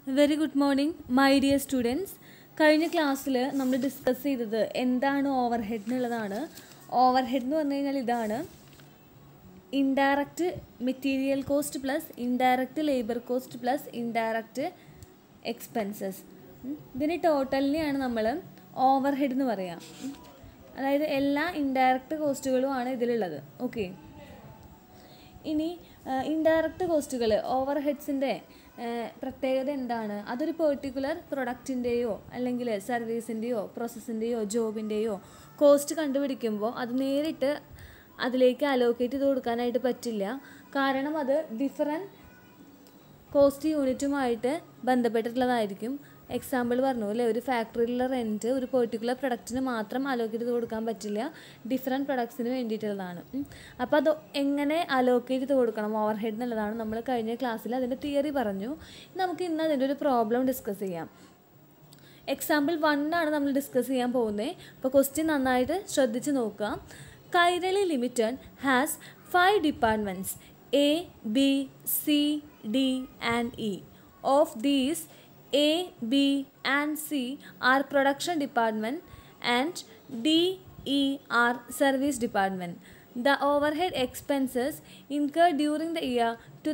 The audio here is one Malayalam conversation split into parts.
Very good morning my dear students കഴിഞ്ഞ ക്ലാസ്സിൽ നമ്മൾ ഡിസ്കസ് ചെയ്തത് എന്താണ് ഓവർ ഹെഡ് എന്നുള്ളതാണ് ഓവർ ഹെഡ് എന്ന് പറഞ്ഞു കഴിഞ്ഞാൽ ഇതാണ് indirect material cost plus indirect labour cost plus indirect expenses ഇതിന് ടോട്ടലിനെയാണ് നമ്മൾ ഓവർ ഹെഡ് എന്ന് പറയാം ഉം. അതായത് എല്ലാ ഇൻഡയറക്റ്റ് കോസ്റ്റുകളുമാണ് ഇതിലുള്ളത് ഓക്കെ ഇനി ഇൻഡയറക്റ്റ് കോസ്റ്റുകൾ ഓവർ ഹെഡ്സിൻ്റെ പ്രത്യേകത എന്താണ് അതൊരു പെർട്ടിക്കുലർ പ്രൊഡക്റ്റിൻ്റെയോ അല്ലെങ്കിൽ സർവീസിൻ്റെയോ പ്രോസസ്സിൻ്റെയോ ജോബിൻ്റെയോ കോസ്റ്റ് കണ്ടുപിടിക്കുമ്പോൾ അത് നേരിട്ട് അതിലേക്ക് അലോക്കേറ്റ് ചെയ്ത് കൊടുക്കാനായിട്ട് പറ്റില്ല കാരണം അത് ഡിഫറെൻറ്റ് കോസ്റ്റ് യൂണിറ്റുമായിട്ട് ബന്ധപ്പെട്ടിട്ടുള്ളതായിരിക്കും എക്സാമ്പിൾ പറഞ്ഞു അല്ലേ ഒരു ഫാക്ടറിയിലുള്ള റെൻറ്റ് ഒരു പെർട്ടിക്കുലർ പ്രൊഡക്റ്റിന് മാത്രം അലോക്കേറ്റ് ചെയ്ത് കൊടുക്കാൻ പറ്റില്ല ഡിഫറെൻറ്റ് പ്രൊഡക്ട്സിന് വേണ്ടിയിട്ടുള്ളതാണ് അപ്പോൾ അത് എങ്ങനെ അലോക്കേറ്റ് ചെയ്ത് കൊടുക്കണം ഓവർ ഹെഡ് എന്നുള്ളതാണ് നമ്മൾ കഴിഞ്ഞ ക്ലാസ്സിൽ അതിൻ്റെ തിയറി പറഞ്ഞു നമുക്ക് ഇന്ന് അതിൻ്റെ ഒരു പ്രോബ്ലം ഡിസ്കസ് ചെയ്യാം എക്സാമ്പിൾ വൺ ആണ് നമ്മൾ ഡിസ്കസ് ചെയ്യാൻ പോകുന്നത് അപ്പോൾ ക്വസ്റ്റ്യൻ നന്നായിട്ട് ശ്രദ്ധിച്ച് നോക്കുക Kairali limited has five departments A B C D and E of these A B and C are production department and D E are service department The overhead expenses incurred during the year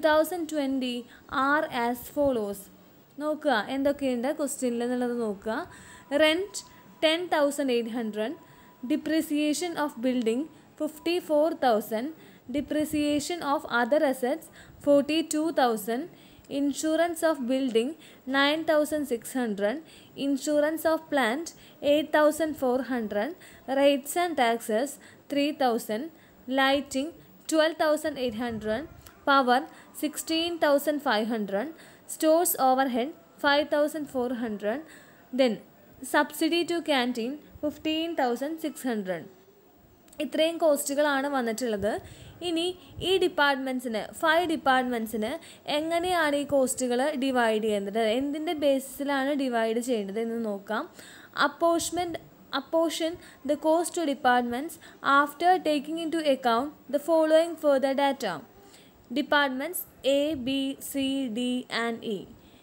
2020 are as follows. നോക്കുക എന്തൊക്കെയുണ്ട് ക്വസ്റ്റ്യനിൽ എന്നുള്ളത് നോക്കുക rent ten thousand eight hundred depreciation of building fifty four thousand depreciation of other assets forty two thousand insurance of building nine thousand six hundred insurance of plant eight thousand four hundred rates and taxes three thousand lighting twelve thousand eight hundred power sixteen thousand five hundred stores overhead five thousand four hundred then subsidy to canteen fifteen thousand six hundred ഇത്രയും കോസ്റ്റുകളാണ് വന്നിട്ടുള്ളത് ഇനി ഈ ഡിപ്പാർട്ട്മെൻറ്റ്സിന് ഫൈവ് ഡിപ്പാർട്ട്മെൻറ്റ്സിന് എങ്ങനെയാണ് ഈ കോസ്റ്റുകൾ ഡിവൈഡ് ചെയ്യുന്നത് എന്തിൻ്റെ ബേസിസിലാണ് ഡിവൈഡ് ചെയ്യേണ്ടത് എന്ന് നോക്കാം അപ്പോഷ്മെൻറ്റ് apportion the cost to departments after taking into account the following further data departments A, B, C, D and E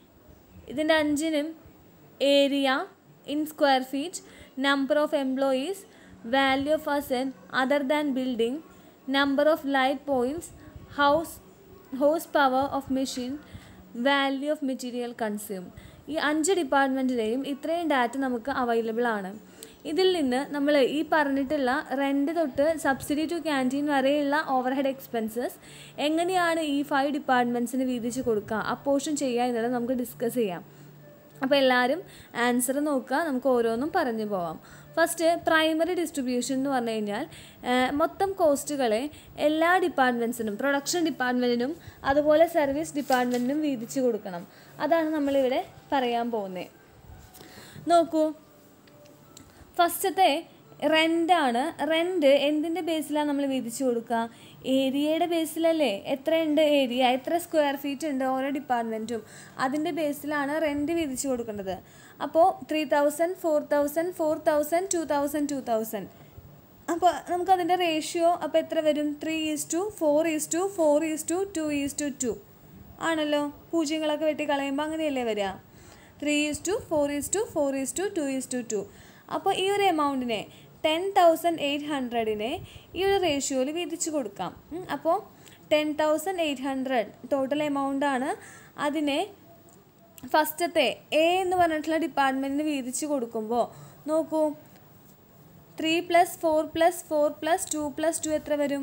ഇതിൻ്റെ അഞ്ചിനും area in square feet number of employees value of asset other than building number of light points horse horsepower of machine value of material consume ഈ അഞ്ച് ഡിപ്പാർട്ട്മെൻറ്റിലെയും ഇത്രയും ഡാറ്റ നമുക്ക് അവൈലബിൾ ആണ് ഇതിൽ നിന്ന് നമ്മൾ ഈ പറഞ്ഞിട്ടുള്ള റെൻറ്റ് തൊട്ട് സബ്സിഡി ടു ക്യാൻറ്റീൻ വരെയുള്ള ഓവർ ഹെഡ് എക്സ്പെൻസസ് എങ്ങനെയാണ് ഈ ഫൈവ് ഡിപ്പാർട്ട്മെൻറ്റ്സിന് വീതിച്ച് കൊടുക്കുക അപ്പോഷൻ ചെയ്യുക എന്നുള്ളത് നമുക്ക് ഡിസ്കസ് ചെയ്യാം അപ്പോൾ എല്ലാവരും ആൻസർ നോക്കുക നമുക്ക് ഓരോന്നും പറഞ്ഞു പോവാം ഫസ്റ്റ് പ്രൈമറി ഡിസ്ട്രിബ്യൂഷൻ എന്ന് പറഞ്ഞു കഴിഞ്ഞാൽ മൊത്തം കോസ്റ്റുകളെ എല്ലാ ഡിപ്പാർട്ട്മെൻറ്റ്സിനും പ്രൊഡക്ഷൻ ഡിപ്പാർട്ട്മെൻറ്റിനും അതുപോലെ സർവീസ് ഡിപ്പാർട്ട്മെൻറ്റിനും വീതിച്ച് കൊടുക്കണം അതാണ് നമ്മളിവിടെ പറയാൻ പോകുന്നത് നോക്കൂ ഫസ്റ്റത്തെ റെൻ്റാണ് റെൻറ്റ് എന്തിൻ്റെ ബേസിലാണ് നമ്മൾ വീതിച്ച് കൊടുക്കുക ഏരിയയുടെ ബേസിലല്ലേ എത്രയുണ്ട് ഏരിയ എത്ര സ്ക്വയർ ഫീറ്റ് ഉണ്ട് ഓരോ ഡിപ്പാർട്ട്മെൻറ്റും അതിൻ്റെ ബേസിലാണ് റെൻറ്റ് വീതിച്ച് കൊടുക്കേണ്ടത് അപ്പോൾ three thousand four thousand four thousand two thousand two thousand അപ്പോൾ നമുക്കതിൻ്റെ റേഷ്യോ അപ്പോൾ എത്ര വരും three is to four is to four is to two is to two ആണല്ലോ പൂജ്യങ്ങളൊക്കെ വെട്ടി കളയുമ്പോൾ അങ്ങനെയല്ലേ വരിക three is to four is to four is to two is to two അപ്പോൾ ഈ ഒരു എമൗണ്ടിനെ ടെൻ തൗസൻഡ് എയ്റ്റ് ഹൺഡ്രഡിനെ ഈ ഒരു റേഷ്യോയിൽ വീതിച്ച് കൊടുക്കാം അപ്പോൾ ten thousand eight hundred total എമൗണ്ടാണ് അതിനെ ഫസ്റ്റത്തെ എ എന്ന് പറഞ്ഞിട്ടുള്ള ഡിപ്പാർട്ട്മെൻറ്റിന് വീതിച്ച് കൊടുക്കുമ്പോൾ നോക്കൂ three plus four plus four plus two plus two എത്ര വരും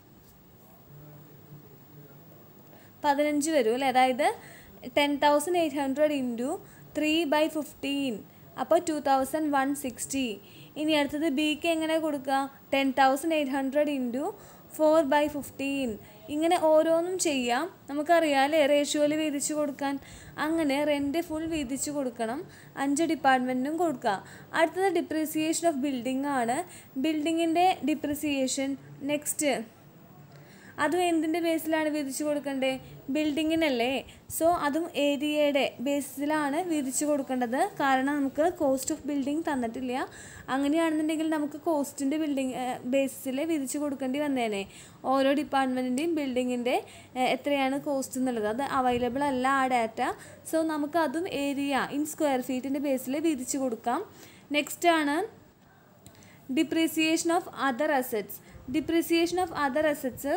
പതിനഞ്ച് വരും അല്ലേ അതായത് ten thousand eight hundred into three by fifteen അപ്പോൾ ടു തൗസൻഡ് വൺ സിക്സ്റ്റി ഇനി അടുത്തത് ബിക്ക് എങ്ങനെ കൊടുക്കുക ten thousand eight hundred into four by fifteen ഇങ്ങനെ ഓരോന്നും ചെയ്യാം നമുക്കറിയാം അല്ലേ റേഷ്യോയിൽ വീതിച്ച് കൊടുക്കാൻ അങ്ങനെ റെൻറ്റ് ഫുൾ വീതിച്ച് കൊടുക്കണം അഞ്ച് ഡിപ്പാർട്ട്മെൻറ്റിനും കൊടുക്കുക അടുത്തത് ഡിപ്രിസിയേഷൻ ഓഫ് ബിൽഡിംഗ് ആണ് ബിൽഡിങ്ങിൻ്റെ ഡിപ്രിസിയേഷൻ നെക്സ്റ്റ് അതും എന്തിൻ്റെ ബേസിലാണ് വീതിച്ച് കൊടുക്കേണ്ടത് ബിൽഡിങ്ങിനല്ലേ സോ അതും ഏരിയയുടെ ബേസിലാണ് വീതിച്ചു കൊടുക്കേണ്ടത് കാരണം നമുക്ക് കോസ്റ്റ് ഓഫ് ബിൽഡിംഗ് തന്നിട്ടില്ല അങ്ങനെയാണെന്നുണ്ടെങ്കിൽ നമുക്ക് കോസ്റ്റിൻ്റെ ബിൽഡിംഗ് ബേസിൽ വീതിച്ചു കൊടുക്കേണ്ടി വന്നേനെ ഓരോ ഡിപ്പാർട്ട്മെൻറ്റിൻ്റെയും ബിൽഡിങ്ങിൻ്റെ എത്രയാണ് കോസ്റ്റ് എന്നുള്ളത് അത് അവൈലബിൾ അല്ല ആ ഡാറ്റ സോ നമുക്ക് അതും ഏരിയ ഇൻ സ്ക്വയർ ഫീറ്റിൻ്റെ ബേസിൽ വീതിച്ചു കൊടുക്കാം നെക്സ്റ്റ് ആണ് depreciation of other assets depreciation of other assets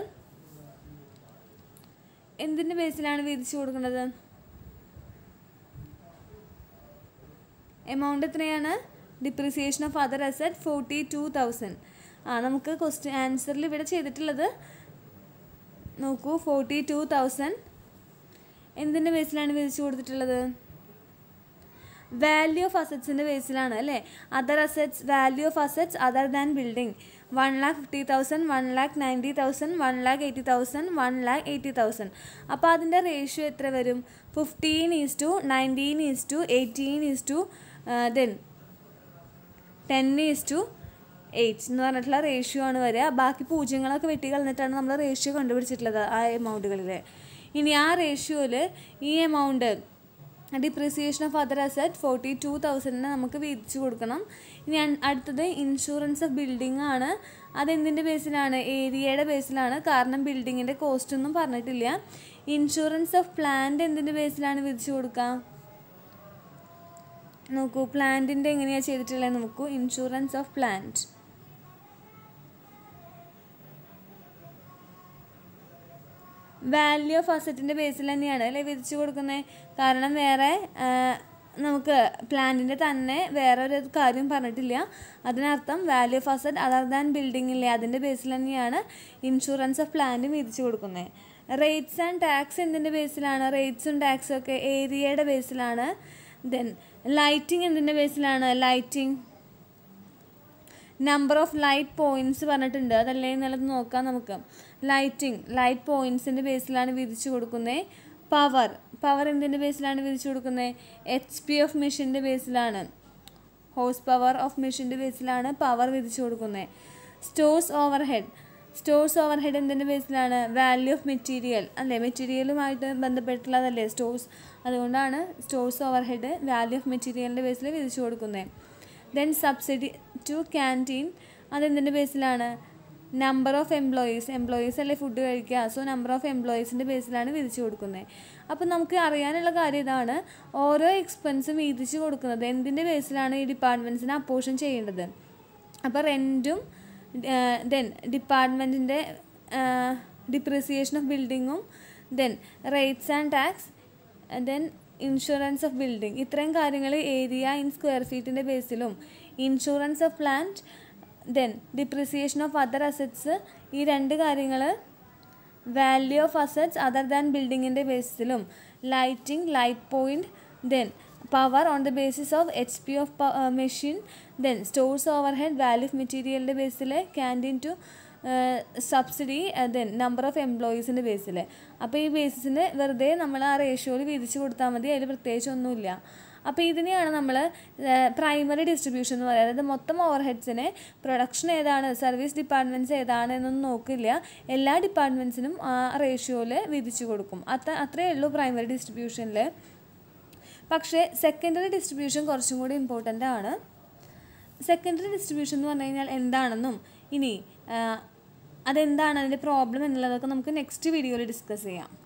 എന്തിൻ്റെ ബേസിലാണ് വീതിച്ചു കൊടുക്കുന്നത് എമൗണ്ട് എത്രയാണ് depreciation of other asset forty two thousand ആ നമുക്ക് ക്വസ്റ്റ്യൻ ആൻസറിൽ ഇവിടെ ചെയ്തിട്ടുള്ളത് നോക്കൂ ഫോർട്ടി ടു തൗസൻഡ് എന്തിൻ്റെ ബേസിലാണ് വീതിച്ചു കൊടുത്തിട്ടുള്ളത് വാല്യൂ ഓഫ് അസറ്റ്സിൻ്റെ ബേസിലാണ് അല്ലേ other assets value of assets other than building one lakh fifty thousand one lakh ninety thousand one lakh eighty thousand one lakh eighty thousand അപ്പോൾ അതിൻ്റെ റേഷ്യോ എത്ര വരും fifteen is to nineteen is to eighteen is to then ten is to eight എന്ന് പറഞ്ഞിട്ടുള്ള റേഷ്യോ ആണ് വരിക ബാക്കി പൂജ്യങ്ങളൊക്കെ വെട്ടി കളഞ്ഞിട്ടാണ് നമ്മൾ റേഷ്യോ കണ്ടുപിടിച്ചിട്ടുള്ളത് ആ എമൗണ്ടുകളിൽ ഇനി ആ റേഷ്യോയിൽ ഈ amount depreciation of other asset forty two തൗസൻഡിന് നമുക്ക് വീതിച്ചു കൊടുക്കണം ഇനി അൻ- അടുത്തത് ഇൻഷുറൻസ് ഓഫ് ബിൽഡിംഗ് ആണ് അതെന്തിൻ്റെ ബേസിലാണ് ഏരിയയുടെ ബേസിലാണ് കാരണം ബിൽഡിങ്ങിൻ്റെ കോസ്റ്റ് ഒന്നും പറഞ്ഞിട്ടില്ല ഇൻഷുറൻസ് ഓഫ് പ്ലാന്റ് എന്തിൻ്റെ ബേസിലാണ് വീതിച്ചു കൊടുക്കുക നോക്കൂ പ്ലാന്റിൻ്റെ എങ്ങനെയാണ് ചെയ്തിട്ടുള്ളത് നോക്കൂ insurance of plant value of അസറ്റിൻ്റെ ബേസിൽ തന്നെയാണ് അല്ലേ വിധിച്ചു കൊടുക്കുന്നത് കാരണം വേറെ ആ, നമുക്ക് പ്ലാന്റിൻ്റെ തന്നെ വേറെ ഒരു കാര്യം പറഞ്ഞിട്ടില്ല അതിനർത്ഥം value of asset other than building ഇല്ലേ അതിൻ്റെ ബേസിൽ തന്നെയാണ് ഇൻഷുറൻസ് ഓഫ് പ്ലാന്റ് വിധിച്ചു കൊടുക്കുന്നത് റേറ്റ്സ് ആൻഡ് ടാക്സ് എന്തിൻ്റെ ബേസിലാണ് റേറ്റ്സും ടാക്സും ഒക്കെ ഏരിയയുടെ ബേസിലാണ് ദെൻ ലൈറ്റിംഗ് എന്തിൻ്റെ ബേസിലാണ് lighting number of light points പറഞ്ഞിട്ടുണ്ട് അതല്ലേ എന്നുള്ളത് നോക്കാം നമുക്ക് ലൈറ്റിംഗ് ലൈറ്റ് പോയിന്റ്സിൻ്റെ ബേസിലാണ് വിധിച്ചു കൊടുക്കുന്നത് പവർ പവർ എന്തിൻ്റെ ബേസിലാണ് വിധിച്ചു കൊടുക്കുന്നത് എച്ച് പി ഓഫ് മെഷീൻ്റെ ബേസിലാണ് ഹോഴ്സ് പവർ ഓഫ് മെഷീൻ്റെ ബേസിലാണ് പവർ വിധിച്ചു കൊടുക്കുന്നത് stores overhead stores overhead എന്തിൻ്റെ ബേസിലാണ് വാല്യൂ ഓഫ് മെറ്റീരിയൽ അല്ലേ മെറ്റീരിയലുമായിട്ട് ബന്ധപ്പെട്ടുള്ളതല്ലേ സ്റ്റോഴ്സ് അതുകൊണ്ടാണ് stores overhead value of മെറ്റീരിയലിൻ്റെ ബേസിൽ വിധിച്ചു കൊടുക്കുന്നത് ദെൻ സബ്സിഡി ടു ക്യാൻറ്റീൻ അതെന്തിൻ്റെ ബേസിലാണ് നമ്പർ ഓഫ് എംപ്ലോയീസ് എംപ്ലോയീസ് അല്ലേ ഫുഡ് കഴിക്കുക സോ നമ്പർ ഓഫ് എംപ്ലോയീസിൻ്റെ ബേസിലാണ് വിധിച്ചു കൊടുക്കുന്നത് അപ്പോൾ നമുക്ക് അറിയാനുള്ള കാര്യം ഇതാണ് ഓരോ എക്സ്പെൻസും വീതിച്ച് കൊടുക്കുന്നത് എന്തിൻ്റെ ബേസിലാണ് ഈ ഡിപ്പാർട്ട്മെൻറ്റ്സിന് അപ്പോഷൻ ചെയ്യേണ്ടത് അപ്പോൾ റെൻറ്റും ദെൻ ഡിപ്പാർട്ട്മെൻറ്റിൻ്റെ ഡിപ്രിസിയേഷൻ ഓഫ് ബിൽഡിങ്ങും then rates and tax then insurance of building ഇത്രയും കാര്യങ്ങൾ ഏരിയ ഇൻ സ്ക്വയർ ഫീറ്റിൻ്റെ ബേസിലും insurance of plant then depreciation of other assets ഈ രണ്ട് കാര്യങ്ങൾ value of assets other than ബിൽഡിങ്ങിൻ്റെ ബേസിലും lighting light point then power on the basis of H P of machine then stores overhead value of മെറ്റീരിയലിൻ്റെ ബേസിൽ canteen to subsidy then number of എംപ്ലോയീസിൻ്റെ ബേസിൽ അപ്പോൾ ഈ ബേസിന് വെറുതെ നമ്മൾ ആ റേഷ്യോയിൽ വീതിച്ച് കൊടുത്താൽ മതി അതിൽ പ്രത്യേകിച്ച് ഒന്നുമില്ല അപ്പോൾ ഇതിനെയാണ് നമ്മൾ പ്രൈമറി ഡിസ്ട്രിബ്യൂഷൻ എന്ന് പറയുന്നത് അതായത് മൊത്തം ഓവർ ഹെഡ്സിനെ പ്രൊഡക്ഷൻ ഏതാണ് സർവീസ് ഡിപ്പാർട്ട്മെൻറ്റ്സ് ഏതാണ് എന്നൊന്നും നോക്കില്ല എല്ലാ ഡിപ്പാർട്ട്മെൻറ്റ്സിനും ആ റേഷ്യോയിൽ വിധിച്ചു കൊടുക്കും അത്ര അത്രയേ ഉള്ളൂ പ്രൈമറി ഡിസ്ട്രിബ്യൂഷനിൽ പക്ഷേ സെക്കൻഡറി ഡിസ്ട്രിബ്യൂഷൻ കുറച്ചും കൂടി ഇമ്പോർട്ടൻ്റ് ആണ് സെക്കൻഡറി ഡിസ്ട്രിബ്യൂഷൻ എന്ന് പറഞ്ഞു കഴിഞ്ഞാൽ എന്താണെന്നും ഇനി ആ, അതെന്താണ് അതിൻ്റെ പ്രോബ്ലം എന്നുള്ളതൊക്കെ നമുക്ക് നെക്സ്റ്റ് വീഡിയോയിൽ ഡിസ്കസ് ചെയ്യാം